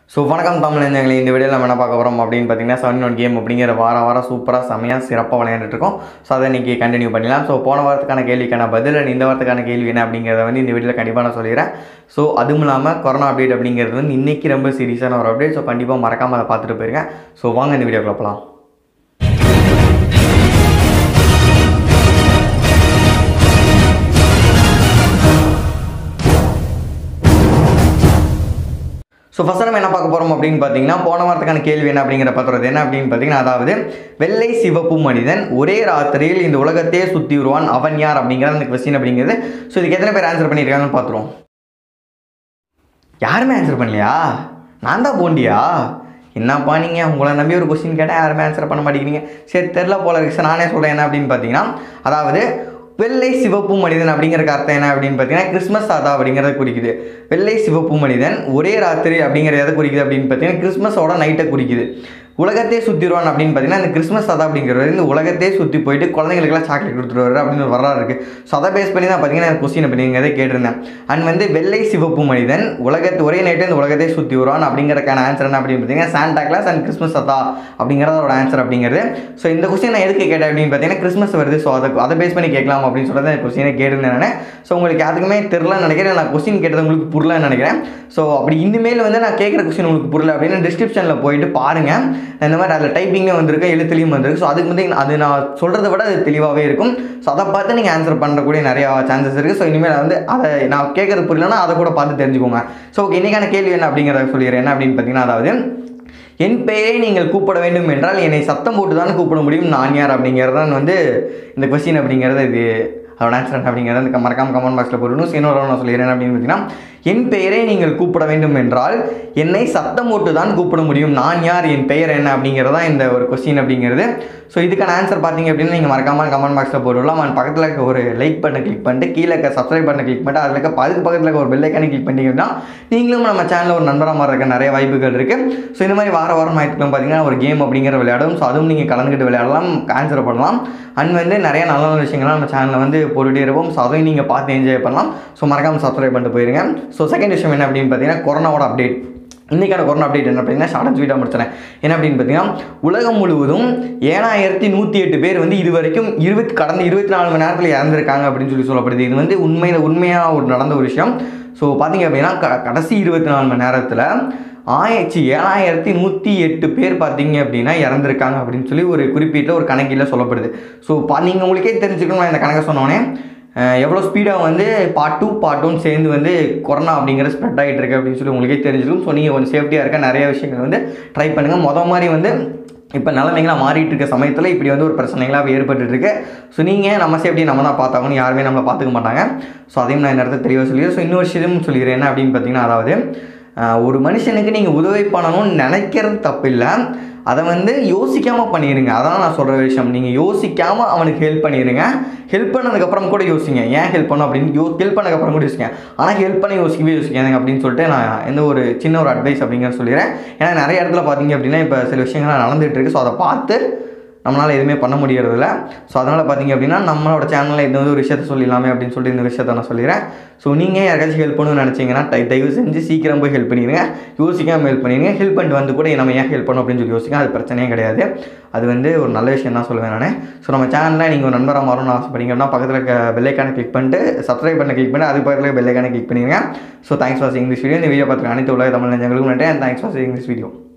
so வணக்கம் தமிழ் நெஞ்சங்களே இந்த வீடியோவில் நம்ம என்ன பார்க்க போகிறோம் அப்படின்னு பார்த்தீங்கன்னா செவன் ஒன் கேம் அப்படிங்கிற வார வாரம் சூப்பராக செமையாக சிறப்பாக விளையாண்டுட்டு இருக்கோம் ஸோ அதை இன்றைக்கி கண்டினியூ பண்ணலாம் ஸோ போன வாரத்துக்கான கேள்விக்கான பதில் and இந்த வாரத்துக்கான கேள்வி என்ன அப்படிங்கிறத வந்து இந்த வீடியோவில் கண்டிப்பாக நான் சொல்லிடுறேன் ஸோ அதுவும் இல்லாமல் கொரோனா அப்டேட் அப்படிங்கிறது வந்து இன்றைக்கி ரொம்ப சீரியஸான ஒரு அப்டேட் ஸோ கண்டிப்பாக மறக்காமல் அதை பார்த்துட்டு போயிருங்க ஸோ வாங்க இந்த வீடியோக்குள்ள போகலாம் ஸோ ஃபஸ்ட் நம்ம என்ன பார்க்க போகிறோம் அப்படின்னு பார்த்தீங்கன்னா போன வாரத்துக்கான கேள்வி என்ன அப்படிங்கிற பத்திரது என்ன அப்படின்னு பார்த்தீங்கன்னா அதாவது வெள்ளை சிவப்பு மனிதன் ஒரே ராத்திரியில் இந்த உலகத்தையே சுற்றி வருவான் அவன் யார் அப்படிங்கிற அந்த கொஸ்டின் அப்படிங்கிறது ஸோ இதுக்கு எத்தனை பேர் ஆன்சர் பண்ணியிருக்காங்கன்னு பார்த்துருவோம் யாருமே ஆன்சர் பண்ணலையா நான் தான் போண்டியா என்னப்பா நீங்கள் உங்களை நம்பி ஒரு கொஸ்டின் கேட்டால் யாருமே ஆன்சர் பண்ண மாட்டேங்கிறீங்க சரி தெரில போல இருக்கு சார் நானே சொல்கிறேன் என்ன அப்படின்னு பார்த்தீங்கன்னா அதாவது வெள்ளை சிவப்பு மனிதன் அப்படிங்கிற அர்த்தம் என்ன அப்படின்னு பார்த்தீங்கன்னா கிறிஸ்மஸ் தாத்தா அப்படிங்கிறத குறிக்குது வெள்ளை சிவப்பு மனிதன் ஒரே ராத்திரி அப்படிங்கிற எதை குறிக்குது அப்படின்னு பார்த்தீங்கன்னா கிறிஸ்மஸோட நைட்டை குறிக்குது உலகத்தையே சுற்றிடுவான் அப்படின்னு பார்த்தீங்கன்னா இந்த கிறிஸ்மஸ் தாத்தா அப்படிங்கிறது இந்த உலகத்தையே சுற்றி போயிட்டு குழந்தைங்களுக்குலாம் சாக்லேட் கொடுத்துருவாரு அப்படின்னு ஒரு வரலாறு இருக்குது ஸோ அதை பேஸ் பண்ணி தான் பார்த்தீங்கன்னா கொஸ்டின் அப்படிங்கிறத கேட்டிருந்தேன் அண்ட் வந்து வெள்ளை சிவப்பு மனிதன் உலகத்து ஒரே நைட்டு இந்த உலகத்தையே சுற்றி வருவான் அப்படிங்கிறதுக்கான ஆன்சர் என்ன அப்படின்னு பார்த்தீங்கன்னா சாண்டா கிளாஸ் அண்ட் கிறிஸ்மஸ் தாத்தா அப்படிங்கிறதோட ஆன்சர் அப்படிங்கிறது ஸோ இந்த கொஸ்டின் நான் எதுக்கு கேட்டேன் அப்படின்னு பார்த்தீங்கன்னா கிறிஸ்மஸ் வருது ஸோ அதை அதை பேஸ் பண்ணி கேட்கலாம் அப்படின்னு சொல்லிட்டு இந்த கொஸ்டினை கேட்டிருந்தேன் நான் ஸோ உங்களுக்கு யாருக்குமே தெரிலன்னு நினைக்கிறேன் நான் கொஸ்டின் கேட்டது உங்களுக்கு புரியலன்னு நினைக்கிறேன் ஸோ அப்படி இனிமேல் வந்து நான் கேட்குற கொஸ்டின் உங்களுக்கு புரியல அப்படின்னு டிஸ்கிரிப்ஷனில் போயிட்டு பாருங்கள் இந்த மாதிரி அதில் டைப்பிங்கும் வந்திருக்கு எழுத்துலையும் வந்திருக்கு ஸோ அதுக்கு வந்து அது நான் சொல்கிறத விட அது தெளிவாகவே இருக்கும் ஸோ அதை பார்த்து நீங்கள் ஆன்சர் பண்ணக்கூடிய நிறையா சான்சஸ் இருக்குது ஸோ இனிமேல் வந்து அதை நான் கேட்குறது புரியலன்னா அதை கூட பார்த்து தெரிஞ்சுக்கோங்க ஸோ ஓகே இன்றைக்கான கேள்வி என்ன அப்படிங்கிறத சொல்லிடுறேன் என்ன அப்படின்னு பார்த்தீங்கன்னா அதாவது என் பெயரை நீங்கள் கூப்பிட வேண்டும் என்றால் என்னை சத்தம் போட்டு தான் கூப்பிட முடியும் நான் யார் அப்படிங்கிறது தான் வந்து இந்த கொஸ்டின் அப்படிங்கிறது இது அதோட ஆன்சர் என்ன அப்படிங்கிறத இந்த மறக்காம கமெண்ட் பாக்ஸில் போடணும் இன்னொரு நான் சொல்லிடுறேன் அப்படின்னு பார்த்தீங்கன்னா என் பெயரை நீங்கள் கூப்பிட வேண்டும் என்றால் என்னை சத்தம் போட்டு தான் கூப்பிட முடியும் நான் யார் என் பெயர் என்ன அப்படிங்கிறது தான் இந்த ஒரு கொஸ்டின் அப்படிங்கிறது ஸோ இதுக்கான ஆன்சர் பார்த்தீங்க அப்படின்னா நீங்கள் மறக்காமல் கமெண்ட் பாக்ஸில் போட்டுடலாம் அண்ட் பக்கத்தில் இருக்க ஒரு லைக் பட்டனை கிளிக் பண்ணிட்டு கீழே இருக்க சப்ஸ்கிரைப் பட்டனை கிளிக் பண்ணிட்டு அதில் இருக்க அதுக்கு பக்கத்தில் இருக்க ஒரு பெல்லைக்கானே கிளிக் பண்ணிட்டீங்கன்னா நீங்களும் நம்ம சேனலில் ஒரு நண்பராக மாற இருக்க நிறைய வாய்ப்புகள் இருக்குது ஸோ இந்த மாதிரி வார வாரம் ஞாயிற்றுக்கிழமை பார்த்தீங்கன்னா ஒரு கேம் அப்படிங்கிற விளையாடும் ஸோ அதுவும் நீங்கள் கலந்துக்கிட்டு விளையாடலாம் ஆன்சர் பண்ணலாம் அண்ட் வந்து நிறைய நல்ல நல்ல விஷயங்கள்லாம் நம்ம சேனலில் வந்து போட்டுகிட்டே இருப்போம் ஸோ அதையும் நீங்கள் பார்த்து என்ஜாய் பண்ணலாம் ஸோ மறக்காமல் சப்ஸ்கிரைப் பண்ணிட்டு போயிருங்க ஸோ செகண்ட் விஷயம் என்ன அப்படின்னு பார்த்தீங்கன்னா கொரோனாவோட அப்டேட் இன்றைக்கான கொரோனா அப்டேட் என்ன பார்த்தீங்கன்னா ஷார்ட் அண்ட் ஸ்வீட்டாக முடிச்சிடறேன் என்ன அப்படின்னு பார்த்தீங்கன்னா உலகம் முழுவதும் ஏழாயிரத்தி நூற்றி எட்டு பேர் வந்து இது வரைக்கும் இருபத்தி கடந்த இருபத்தி நாலு மணி நேரத்தில் இறந்துருக்காங்க அப்படின்னு சொல்லி சொல்லப்படுது இது வந்து உண்மையில் உண்மையாக ஒரு நடந்த ஒரு விஷயம் ஸோ பார்த்தீங்க அப்படின்னா க கடைசி இருபத்தி நாலு மணி நேரத்தில் ஆயிரத்தி ஏழாயிரத்தி நூற்றி எட்டு பேர் பார்த்தீங்க அப்படின்னா இறந்துருக்காங்க அப்படின்னு சொல்லி ஒரு குறிப்பிட்ட ஒரு கணக்கில் சொல்லப்படுது ஸோ பா நீங்கள் உங்களுக்கே தெரிஞ்சுக்கணும் நான் இந்த கணக்கை சொன்னோன்னே எவ்வளோ ஸ்பீடாக வந்து பார்ட் டூ பார்ட் ஒன் சேர்ந்து வந்து கொரோனா அப்படிங்கிற ஸ்ப்ரெட் ஆகிட்டு இருக்கு அப்படின்னு சொல்லி உங்களுக்கே தெரிஞ்சிருக்கும் ஸோ நீங்கள் கொஞ்சம் சேஃப்டியாக இருக்க நிறைய விஷயங்கள் வந்து ட்ரை பண்ணுங்கள் மொதல் மாதிரி வந்து இப்போ நிலைமைங்களாம் மாறிட்டு இருக்க சமயத்தில் இப்படி வந்து ஒரு பிரச்சனைகளாக ஏற்பட்டு இருக்கு ஸோ நீங்கள் நம்ம சேஃப்டி நம்ம தான் பார்த்தாகணும் யாருமே நம்மளை பார்த்துக்க மாட்டாங்க ஸோ அதையும் நான் இந்த இடத்துல தெளிவாக சொல்லிடுறேன் ஸோ இன்னொரு விஷயம் சொல்லிடுறேன் என்ன அப்படின்னு பார்த்தீங்கன்னா அதாவது ஒரு மனுஷனுக்கு நீங்கள் உதவி பண்ணணும்னு நினைக்கிறது தப்பு இல்லை அதை வந்து யோசிக்காமல் பண்ணிடுங்க அதான் நான் சொல்கிற விஷயம் நீங்கள் யோசிக்காமல் அவனுக்கு ஹெல்ப் பண்ணிடுங்க ஹெல்ப் பண்ணதுக்கப்புறம் கூட யோசிங்க ஏன் ஹெல்ப் பண்ணும் அப்படின்னு யோ ஹெல்ப் பண்ணதுக்கப்புறம் கூட யோசிங்க ஆனால் ஹெல்ப் பண்ணி யோசிக்கவே யோசிக்காதுங்க அப்படின்னு சொல்லிட்டு நான் எந்த ஒரு சின்ன ஒரு அட்வைஸ் அப்படிங்கிற சொல்லிடுறேன் ஏன்னா நிறைய இடத்துல பார்த்தீங்க அப்படின்னா இப்போ சில விஷயங்கள்லாம் நடந்துகிட்டு இருக்கு ஸோ அதை பார்த்து நம்மளால் எதுவுமே பண்ண முடியறதில்ல ஸோ அதனால் பார்த்தீங்க அப்படின்னா நம்மளோட சேனலில் இந்த ஒரு விஷயத்த சொல்லிடலாமே அப்படின்னு சொல்லிட்டு இந்த விஷயத்த நான் சொல்லிடுறேன் ஸோ நீங்கள் யாருக்காச்சும் ஹெல்ப் பண்ணணும்னு நினச்சிங்கன்னா டை தயவு செஞ்சு சீக்கிரம் போய் ஹெல்ப் பண்ணிடுங்க யோசிக்காமல் ஹெல்ப் பண்ணிடுங்க ஹெல்ப் பண்ணிட்டு வந்து கூட நம்ம ஏன் ஹெல்ப் பண்ணணும் அப்படின்னு சொல்லி யோசிங்க அது பிரச்சனையே கிடையாது அது வந்து ஒரு நல்ல விஷயம் தான் சொல்லுவேன் நான் ஸோ நம்ம சேனலில் நீங்கள் ஒரு நண்பராக மாறணும்னு ஆசைப்பட்டீங்கன்னா பக்கத்தில் இருக்க பெல்லைக்கான கிளிக் பண்ணிட்டு சப்ஸ்கிரைப் பண்ண கிளிக் பண்ணி அதுக்கு பக்கத்தில் பெல்லைக்கான கிளிக் பண்ணிடுங்க so thanks for seeing this video இந்த வீடியோ பார்த்துருக்க அனைத்து உலக தமிழ் நெஞ்சங்களுக்கும் நன்றி and thanks for seeing this video